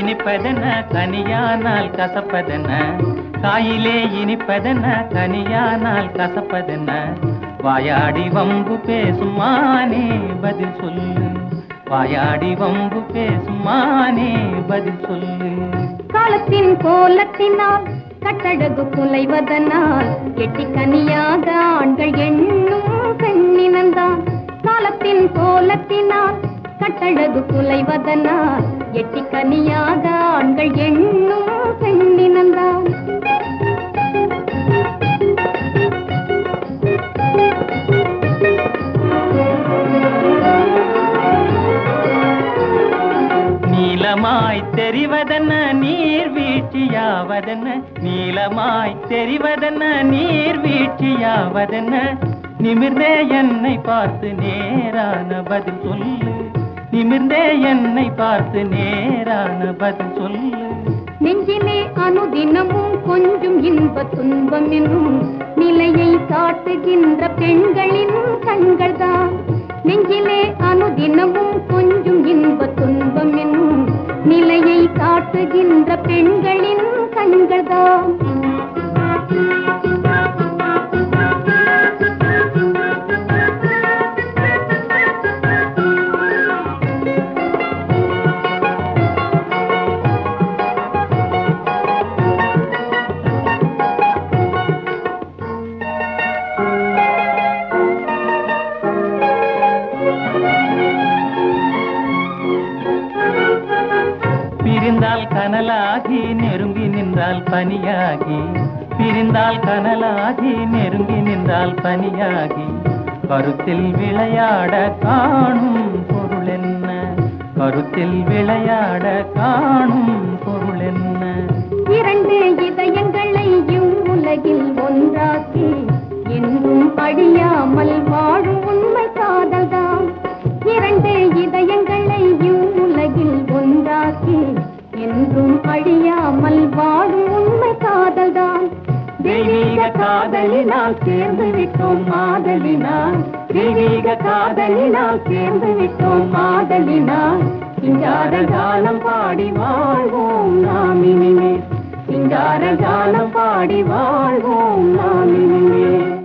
இனிப்பதென்ன கனியானால் கசப்பதென்ன காயிலே இனிப்பதென்ன கனியானால் கசப்பதென்ன வாயாடி வம்பு பேசும் மானே பதில் சொல்லு வாயாடி வம்பு பேசும் மானே பதில் சொல்லு காலத்தின் கோலத்தினால் கட்டழகு குலைவதனால் எட்டி கனியாக ஆண்கள் எண்ணும் பெண்ணினந்தான் காலத்தின் கோலத்தினால் கட்டழகு குலைவதனால் எட்டி கனியாக ஆண்கள் எண்ணும் பெண்ணினந்தான் நீலமாய் தெரிவதென்ன நீர் வீழ்ச்சியாவதென்ன நீலமாய் தெரிவதென்ன நீர் வீழ்ச்சியாவதென்ன நிமிர்ந்தே என்னை பார்த்து நேரான பதில் சொல்லு நிமிர்ந்தே என்னை பார்த்து நேரான பதில் சொல்லு நெஞ்சிலே அனுதினமும் கொஞ்சம் இன்ப துன்பம் என்னும் நிலையை காட்டுகின்ற பெண்களின் கண்கள்தான் நெஞ்சிலே அனுதினமும் கொஞ்சம் இன்ப துன்பம் என்னும் நிலையை காட்டுகின்ற பெண்களின் கண்கள்தான் பிரிந்தால் கனலாகி நெருங்கி நின்றால் பனியாகி பிரிந்தால் கனலாகி நெருங்கி நின்றால் பனியாகி கருத்தில் விளையாட காணும் பொருள் என்ன கருத்தில் விளையாட காணும் பொருள் என்ன இரண்டு இதயங்களை இவ்வுலகில் ஒன்றாக்கி என்றும் அழியாமல் வாழும் உண்மை காதல்தான் இரண்டு இதயங்களை இவ்வுலகில் ஒன்றாக்கி என்றும் அழியாமல் வாழும் உண்மை காதல்தான் தெய்வீக காதலினால் சேர்ந்து விட்டோம் மாதலினால் தெய்வீக காதலினால் சேர்ந்து விட்டோம் மாதலினால் சிங்கார காலம் பாடி வாழ்வோம் நாம் இனிமே சிங்கார காலம் பாடி வாழ்வோம் நாம் இனிமே